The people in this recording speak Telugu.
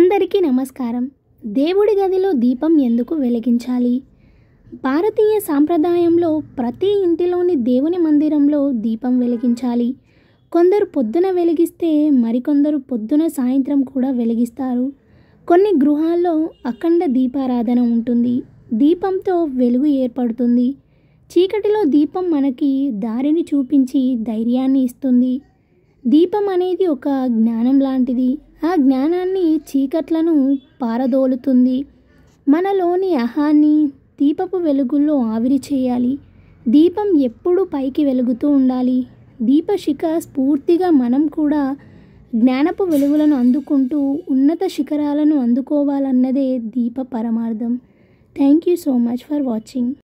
అందరికీ నమస్కారం దేవుడి గదిలో దీపం ఎందుకు వెలిగించాలి భారతీయ సాంప్రదాయంలో ప్రతి ఇంటిలోని దేవుని మందిరంలో దీపం వెలిగించాలి కొందరు పొద్దున వెలిగిస్తే మరికొందరు పొద్దున సాయంత్రం కూడా వెలిగిస్తారు కొన్ని గృహాల్లో అఖండ దీపారాధన ఉంటుంది దీపంతో వెలుగు ఏర్పడుతుంది చీకటిలో దీపం మనకి దారిని చూపించి ధైర్యాన్ని ఇస్తుంది దీపం అనేది ఒక జ్ఞానం లాంటిది ఆ జ్ఞానాన్ని చీకట్లను పారదోలుతుంది మనలోని అహాన్ని దీపపు వెలుగుల్లో ఆవిరి చేయాలి దీపం ఎప్పుడూ పైకి వెలుగుతూ ఉండాలి దీపశిఖ స్ఫూర్తిగా మనం కూడా జ్ఞానపు వెలుగులను అందుకుంటూ ఉన్నత శిఖరాలను అందుకోవాలన్నదే దీప పరమార్థం thank you so much for watching